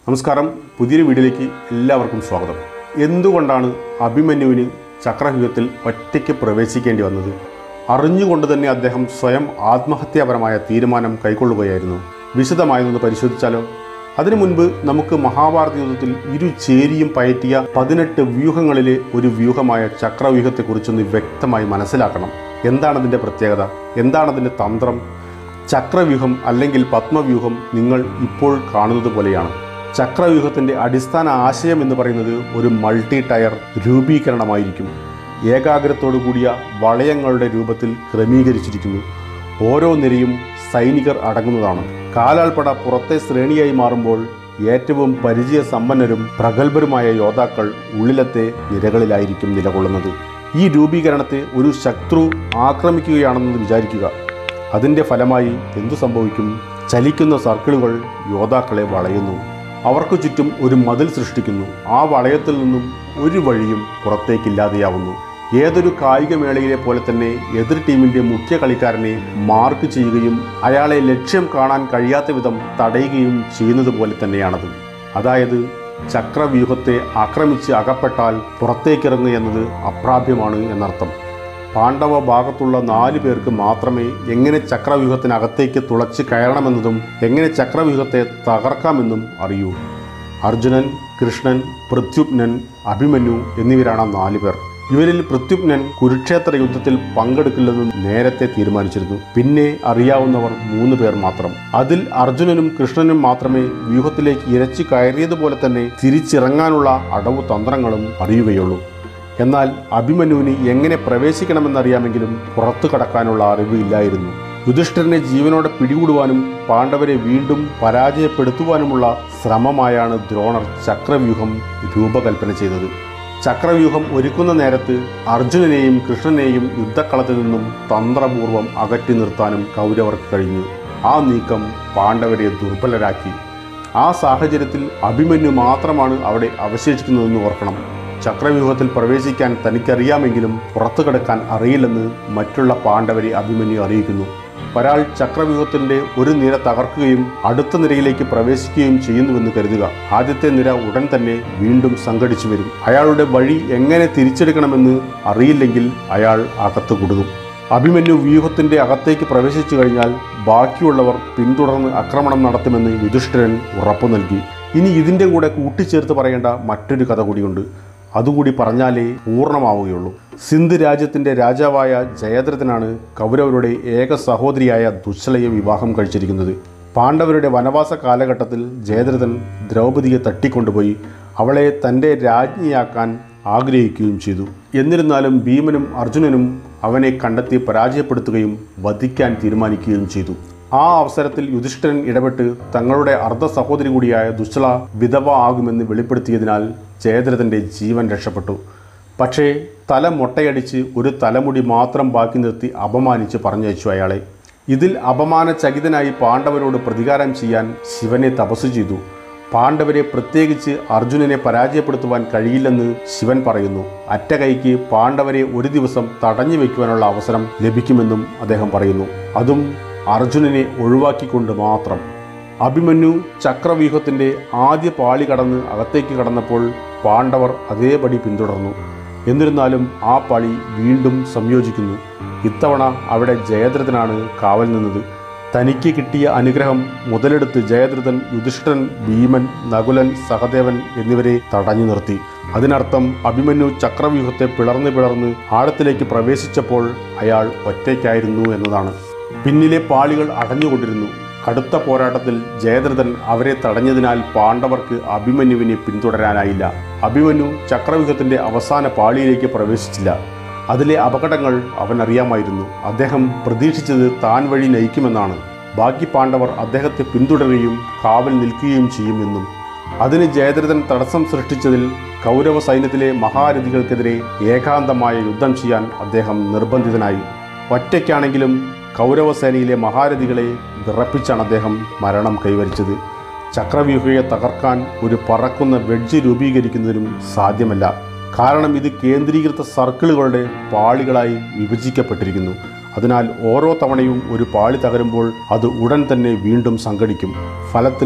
നമസ്കാരം പുതിയൊരു വീഡിയോയിലേക്ക് എല്ലാവർക്കും സ്വാഗതം എന്തുകൊണ്ടാണ് അഭിമന്യുവിന് ചക്രവ്യൂഹത്തിൽ ഒറ്റയ്ക്ക് പ്രവേശിക്കേണ്ടി വന്നത് അറിഞ്ഞുകൊണ്ട് തന്നെ അദ്ദേഹം സ്വയം ആത്മഹത്യാപരമായ തീരുമാനം കൈക്കൊള്ളുകയായിരുന്നു വിശദമായൊന്ന് പരിശോധിച്ചാലോ അതിനു മുൻപ് നമുക്ക് മഹാഭാരത യുദ്ധത്തിൽ ഇരു ചേരിയും പയറ്റിയ പതിനെട്ട് വ്യൂഹങ്ങളിലെ ഒരു വ്യൂഹമായ ചക്രവ്യൂഹത്തെക്കുറിച്ചൊന്ന് വ്യക്തമായി മനസ്സിലാക്കണം എന്താണ് അതിൻ്റെ പ്രത്യേകത എന്താണ് അതിൻ്റെ തന്ത്രം ചക്രവ്യൂഹം അല്ലെങ്കിൽ പത്മവ്യൂഹം നിങ്ങൾ ഇപ്പോൾ കാണുന്നത് പോലെയാണ് ചക്രവ്യൂഹത്തിൻ്റെ അടിസ്ഥാന ആശയം എന്ന് പറയുന്നത് ഒരു മൾട്ടി ടയർ രൂപീകരണമായിരിക്കും ഏകാഗ്രത്തോടു കൂടിയ വളയങ്ങളുടെ രൂപത്തിൽ ക്രമീകരിച്ചിരിക്കുന്നു ഓരോ നിരയും സൈനികർ അടങ്ങുന്നതാണ് കാലാൾപ്പട പുറത്തെ ശ്രേണിയായി മാറുമ്പോൾ ഏറ്റവും പരിചയസമ്പന്നരും പ്രഗത്ഭരുമായ യോദ്ധാക്കൾ ഉള്ളിലത്തെ നിരകളിലായിരിക്കും നിലകൊള്ളുന്നത് ഈ രൂപീകരണത്തെ ഒരു ശത്രു ആക്രമിക്കുകയാണെന്ന് വിചാരിക്കുക അതിൻ്റെ ഫലമായി എന്തു സംഭവിക്കും ചലിക്കുന്ന സർക്കിളുകൾ യോദ്ധാക്കളെ വളയുന്നു അവർക്ക് ചുറ്റും ഒരു മതിൽ സൃഷ്ടിക്കുന്നു ആ വളയത്തിൽ നിന്നും ഒരു വഴിയും പുറത്തേക്കില്ലാതെയാവുന്നു ഏതൊരു കായികമേളയിലെ പോലെ തന്നെ എതിർ ടീമിന്റെ മുഖ്യ കളിക്കാരനെ മാർക്ക് ചെയ്യുകയും അയാളെ ലക്ഷ്യം കാണാൻ കഴിയാത്ത വിധം തടയുകയും ചെയ്യുന്നത് പോലെ തന്നെയാണത് അതായത് ചക്രവ്യൂഹത്തെ ആക്രമിച്ച് അകപ്പെട്ടാൽ പുറത്തേക്കിറങ്ങുക എന്നത് അപ്രാപ്യമാണ് എന്നർത്ഥം പാണ്ഡവ ഭാഗത്തുള്ള നാല് പേർക്ക് മാത്രമേ എങ്ങനെ ചക്രവ്യൂഹത്തിനകത്തേക്ക് തുളച്ച് കയറണമെന്നതും എങ്ങനെ ചക്രവ്യൂഹത്തെ തകർക്കാമെന്നും അറിയൂ അർജുനൻ കൃഷ്ണൻ പ്രത്യുപ്നൻ അഭിമന്യു എന്നിവരാണ് ആ നാല് പേർ ഇവരിൽ പ്രത്യുപ്നൻ കുരുക്ഷേത്ര യുദ്ധത്തിൽ പങ്കെടുക്കില്ലെന്ന് നേരത്തെ തീരുമാനിച്ചിരുന്നു പിന്നെ അറിയാവുന്നവർ മൂന്ന് പേർ മാത്രം അതിൽ അർജുനനും കൃഷ്ണനും മാത്രമേ വ്യൂഹത്തിലേക്ക് ഇരച്ചു കയറിയതുപോലെ തന്നെ തിരിച്ചിറങ്ങാനുള്ള അടവു തന്ത്രങ്ങളും അറിയുകയുള്ളൂ എന്നാൽ അഭിമന്യുവിന് എങ്ങനെ പ്രവേശിക്കണമെന്നറിയാമെങ്കിലും പുറത്തു കടക്കാനുള്ള അറിവ് ഇല്ലായിരുന്നു യുധിഷ്ഠിരനെ ജീവനോടെ പിടികൂടുവാനും പാണ്ഡവരെ വീണ്ടും പരാജയപ്പെടുത്തുവാനുമുള്ള ശ്രമമായാണ് ദ്രോണർ ചക്രവ്യൂഹം രൂപകൽപ്പന ചെയ്തത് ചക്രവ്യൂഹം ഒരുക്കുന്ന നേരത്ത് അർജുനനെയും കൃഷ്ണനെയും യുദ്ധക്കളത്തിൽ നിന്നും തന്ത്രപൂർവം അകറ്റി നിർത്താനും കൗരവർക്ക് കഴിഞ്ഞു ആ നീക്കം പാണ്ഡവരെ ദുർബലരാക്കി ആ സാഹചര്യത്തിൽ അഭിമന്യു മാത്രമാണ് അവിടെ അവശേഷിക്കുന്നതെന്ന് ഓർക്കണം ചക്രവ്യൂഹത്തിൽ പ്രവേശിക്കാൻ തനിക്കറിയാമെങ്കിലും പുറത്തു കിടക്കാൻ അറിയില്ലെന്ന് മറ്റുള്ള പാണ്ഡവരെ അഭിമന്യു അറിയിക്കുന്നു ഒരാൾ ചക്രവ്യൂഹത്തിന്റെ ഒരു നിര തകർക്കുകയും അടുത്ത നിരയിലേക്ക് പ്രവേശിക്കുകയും ചെയ്യുന്നുവെന്ന് കരുതുക ആദ്യത്തെ നിര ഉടൻ തന്നെ വീണ്ടും സംഘടിച്ചു വരും അയാളുടെ വഴി എങ്ങനെ തിരിച്ചെടുക്കണമെന്ന് അറിയില്ലെങ്കിൽ അയാൾ അകത്ത് കുടുങ്ങും അഭിമന്യു വ്യൂഹത്തിന്റെ അകത്തേക്ക് പ്രവേശിച്ചു കഴിഞ്ഞാൽ ബാക്കിയുള്ളവർ പിന്തുടർന്ന് ആക്രമണം നടത്തുമെന്ന് യുധിഷ്ഠിരൻ ഉറപ്പു നൽകി ഇനി ഇതിൻ്റെ കൂടെ കൂട്ടിച്ചേർത്ത് പറയേണ്ട മറ്റൊരു കഥ കൂടിയുണ്ട് അതുകൂടി പറഞ്ഞാലേ പൂർണ്ണമാവുകയുള്ളൂ സിന്ധ് രാജ്യത്തിൻ്റെ രാജാവായ ജയദ്രഥനാണ് കൗരവരുടെ ഏക സഹോദരിയായ ദുശ്ശലയെ വിവാഹം കഴിച്ചിരിക്കുന്നത് പാണ്ഡവരുടെ വനവാസ കാലഘട്ടത്തിൽ ജയദ്രഥൻ ദ്രൗപദിയെ തട്ടിക്കൊണ്ടുപോയി അവളെ തൻ്റെ രാജ്ഞിയാക്കാൻ ആഗ്രഹിക്കുകയും ചെയ്തു എന്നിരുന്നാലും ഭീമനും അർജുനനും അവനെ കണ്ടെത്തി പരാജയപ്പെടുത്തുകയും വധിക്കാൻ തീരുമാനിക്കുകയും ചെയ്തു ആ അവസരത്തിൽ യുധിഷ്ഠിരൻ ഇടപെട്ട് തങ്ങളുടെ അർദ്ധ സഹോദരി കൂടിയായ ദുശ്ശള വിധവ ആകുമെന്ന് വെളിപ്പെടുത്തിയതിനാൽ ജയദ്രഥൻ്റെ ജീവൻ രക്ഷപ്പെട്ടു പക്ഷേ തല മൊട്ടയടിച്ച് ഒരു തലമുടി മാത്രം ബാക്കി നിർത്തി അപമാനിച്ച് പറഞ്ഞയച്ചു അയാളെ ഇതിൽ അപമാനചകിതനായി പാണ്ഡവരോട് പ്രതികാരം ചെയ്യാൻ ശിവനെ തപസ് ചെയ്തു പാണ്ഡവരെ പ്രത്യേകിച്ച് അർജുനനെ പരാജയപ്പെടുത്തുവാൻ കഴിയില്ലെന്ന് ശിവൻ പറയുന്നു അറ്റ കൈക്ക് പാണ്ഡവരെ ഒരു ദിവസം തടഞ്ഞു വയ്ക്കുവാനുള്ള അവസരം ലഭിക്കുമെന്നും അദ്ദേഹം പറയുന്നു അതും അർജുനനെ ഒഴിവാക്കിക്കൊണ്ട് മാത്രം അഭിമന്യു ചക്രവ്യൂഹത്തിൻ്റെ ആദ്യ പാളി കടന്ന് അകത്തേക്ക് കടന്നപ്പോൾ പാണ്ഡവർ അതേപടി പിന്തുടർന്നു എന്നിരുന്നാലും ആ പാളി വീണ്ടും സംയോജിക്കുന്നു ഇത്തവണ അവിടെ ജയദ്രഥനാണ് കാവൽ നിന്നത് തനിക്ക് കിട്ടിയ അനുഗ്രഹം മുതലെടുത്ത് ജയദ്രഥൻ യുധിഷ്ഠിരൻ ഭീമൻ നകുലൻ സഹദേവൻ എന്നിവരെ തടഞ്ഞു നിർത്തി അതിനർത്ഥം അഭിമന്യു ചക്രവ്യൂഹത്തെ പിളർന്ന് പിളർന്ന് ആഴത്തിലേക്ക് പ്രവേശിച്ചപ്പോൾ അയാൾ ഒറ്റയ്ക്കായിരുന്നു എന്നതാണ് പിന്നിലെ പാളികൾ അടഞ്ഞുകൊണ്ടിരുന്നു കടുത്ത പോരാട്ടത്തിൽ ജയദ്രഥൻ അവരെ തടഞ്ഞതിനാൽ പാണ്ഡവർക്ക് അഭിമന്യുവിനെ പിന്തുടരാനായില്ല അഭിമന്യു ചക്രവ്യൂഹത്തിന്റെ അവസാന പാളിയിലേക്ക് പ്രവേശിച്ചില്ല അതിലെ അപകടങ്ങൾ അവൻ അറിയാമായിരുന്നു അദ്ദേഹം പ്രതീക്ഷിച്ചത് താൻ വഴി നയിക്കുമെന്നാണ് ബാക്കി പാണ്ഡവർ അദ്ദേഹത്തെ പിന്തുടരുകയും കാവൽ നിൽക്കുകയും ചെയ്യുമെന്നും അതിന് ജയദ്രഥൻ തടസ്സം സൃഷ്ടിച്ചതിൽ കൗരവ സൈന്യത്തിലെ മഹാരഥികൾക്കെതിരെ ഏകാന്തമായ യുദ്ധം ചെയ്യാൻ അദ്ദേഹം നിർബന്ധിതനായി ഒറ്റയ്ക്കാണെങ്കിലും കൗരവസേനയിലെ മഹാരഥികളെ വിറപ്പിച്ചാണ് അദ്ദേഹം മരണം കൈവരിച്ചത് ചക്രവ്യൂഹയെ തകർക്കാൻ ഒരു പറക്കുന്ന വെഡ്ജ് രൂപീകരിക്കുന്നതിനും സാധ്യമല്ല കാരണം ഇത് കേന്ദ്രീകൃത സർക്കിളുകളുടെ പാളികളായി വിഭജിക്കപ്പെട്ടിരിക്കുന്നു അതിനാൽ ഓരോ തവണയും ഒരു പാളി തകരുമ്പോൾ അത് ഉടൻ തന്നെ വീണ്ടും സംഘടിക്കും ഫലത്തിൽ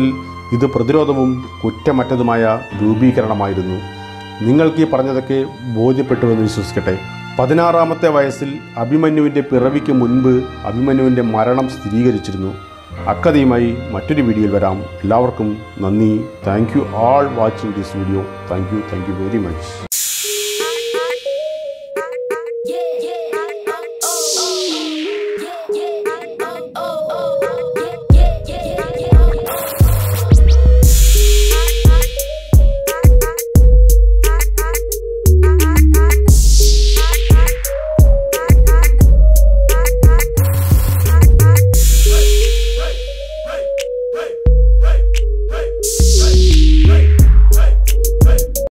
ഇത് പ്രതിരോധവും കുറ്റമറ്റതുമായ രൂപീകരണമായിരുന്നു നിങ്ങൾക്ക് ഈ പറഞ്ഞതൊക്കെ ബോധ്യപ്പെട്ടുവെന്ന് വിശ്വസിക്കട്ടെ പതിനാറാമത്തെ വയസ്സിൽ അഭിമന്യുവിൻ്റെ പിറവിക്ക് മുൻപ് അഭിമന്യുവിൻ്റെ മരണം സ്ഥിരീകരിച്ചിരുന്നു അക്കഥയുമായി മറ്റൊരു വീഡിയോയിൽ വരാം എല്ലാവർക്കും നന്ദി thank you all watching this video thank you thank you very much